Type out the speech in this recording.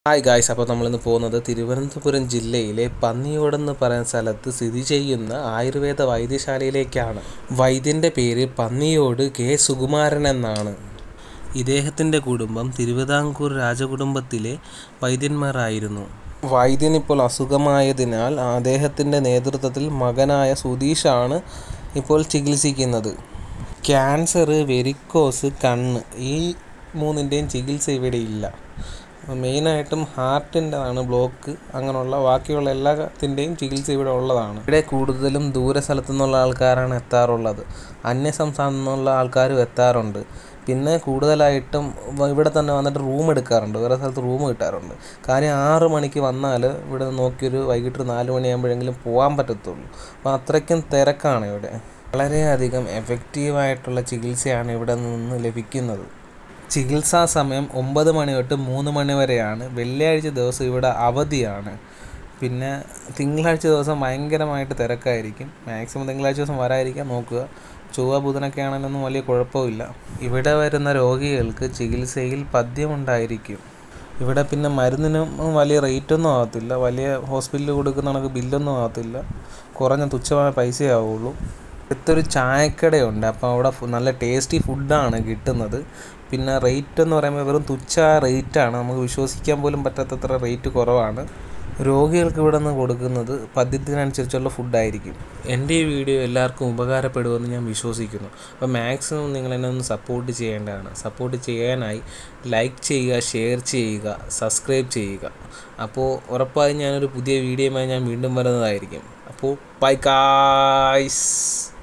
hi guys അപ്പോൾ നമ്മളിന്ന് പോകുന്നത് തിരുവനന്തപുരം ജില്ലയിലെ പന്നിയോടെന്ന് പറയുന്ന സ്ഥലത്ത് സ്ഥിതി ചെയ്യുന്ന ആയുർവേദ വൈദ്യശാലയിലേക്കാണ് വൈദ്യൻ്റെ പേര് പന്നിയോട് കെ സുകുമാരൻ എന്നാണ് ഇദ്ദേഹത്തിൻ്റെ കുടുംബം തിരുവിതാംകൂർ രാജകുടുംബത്തിലെ വൈദ്യന്മാരായിരുന്നു വൈദ്യൻ ഇപ്പോൾ അസുഖമായതിനാൽ അദ്ദേഹത്തിൻ്റെ നേതൃത്വത്തിൽ മകനായ സുധീഷാണ് ഇപ്പോൾ ചികിത്സിക്കുന്നത് ക്യാൻസർ വെരിക്കോസ് കണ്ണ് ഈ മൂന്നിൻ്റെയും ചികിത്സ ഇവിടെ ഇല്ല മെയിനായിട്ടും ഹാർട്ടിൻ്റെതാണ് ബ്ലോക്ക് അങ്ങനെയുള്ള ബാക്കിയുള്ള എല്ലാത്തിൻ്റെയും ചികിത്സ ഇവിടെ ഉള്ളതാണ് ഇവിടെ കൂടുതലും ദൂര സ്ഥലത്തു നിന്നുള്ള ആൾക്കാരാണ് എത്താറുള്ളത് അന്യ സംസ്ഥാനത്തു നിന്നുള്ള ആൾക്കാരും എത്താറുണ്ട് പിന്നെ കൂടുതലായിട്ടും വ- ഇവിടെ തന്നെ വന്നിട്ട് റൂം എടുക്കാറുണ്ട് വേറെ സ്ഥലത്ത് റൂം കിട്ടാറുണ്ട് കാര്യം ആറ് മണിക്ക് വന്നാൽ ഇവിടെ നോക്കിയൊരു വൈകിട്ട് ഒരു നാല് മണിയാകുമ്പോഴെങ്കിലും പോകാൻ പറ്റത്തുള്ളൂ അപ്പോൾ അത്രയ്ക്കും തിരക്കാണ് ഇവിടെ വളരെയധികം എഫക്റ്റീവായിട്ടുള്ള ചികിത്സയാണ് ഇവിടെ നിന്ന് ലഭിക്കുന്നത് ചികിത്സാ സമയം ഒമ്പത് മണി തൊട്ട് മൂന്ന് മണി വരെയാണ് വെള്ളിയാഴ്ച ദിവസം ഇവിടെ അവധിയാണ് പിന്നെ തിങ്കളാഴ്ച ദിവസം ഭയങ്കരമായിട്ട് തിരക്കായിരിക്കും മാക്സിമം തിങ്കളാഴ്ച ദിവസം വരാതിരിക്കാൻ നോക്കുക ചൊവ്വ ബുധനൊക്കെ ആണെന്നൊന്നും വലിയ കുഴപ്പമില്ല ഇവിടെ വരുന്ന രോഗികൾക്ക് ചികിത്സയിൽ പദ്യമുണ്ടായിരിക്കും ഇവിടെ പിന്നെ മരുന്നിനും വലിയ റേറ്റൊന്നും ആകത്തില്ല വലിയ ഹോസ്പിറ്റലിൽ കൊടുക്കുന്ന കണക്ക് ബില്ലൊന്നും ആകത്തില്ല കുറഞ്ഞ തുച്ഛമായ പൈസയേ ആവുള്ളൂ അടുത്തൊരു ചായക്കടയുണ്ട് അപ്പോൾ അവിടെ ഫു- നല്ല ടേസ്റ്റി ഫുഡാണ് കിട്ടുന്നത് പിന്നെ റേറ്റ് എന്ന് പറയുമ്പോൾ വെറും തുച്ഛ റേറ്റാണ് നമുക്ക് വിശ്വസിക്കാൻ പോലും പറ്റാത്തത്ര റേറ്റ് കുറവാണ് രോഗികൾക്ക് ഇവിടെ നിന്ന് കൊടുക്കുന്നത് പദ്യത്തിനനുസരിച്ചുള്ള ഫുഡായിരിക്കും എൻ്റെ ഈ വീഡിയോ എല്ലാവർക്കും ഉപകാരപ്പെടുമെന്ന് ഞാൻ വിശ്വസിക്കുന്നു അപ്പോൾ മാക്സിമം നിങ്ങൾ എന്നെ ഒന്ന് സപ്പോർട്ട് ചെയ്യേണ്ടതാണ് സപ്പോർട്ട് ചെയ്യാനായി ലൈക്ക് ചെയ്യുക ഷെയർ ചെയ്യുക സബ്സ്ക്രൈബ് ചെയ്യുക അപ്പോൾ ഉറപ്പായും ഞാനൊരു പുതിയ വീഡിയോയുമായി ഞാൻ വീണ്ടും വരുന്നതായിരിക്കും അപ്പോൾ ബൈ കായ്സ്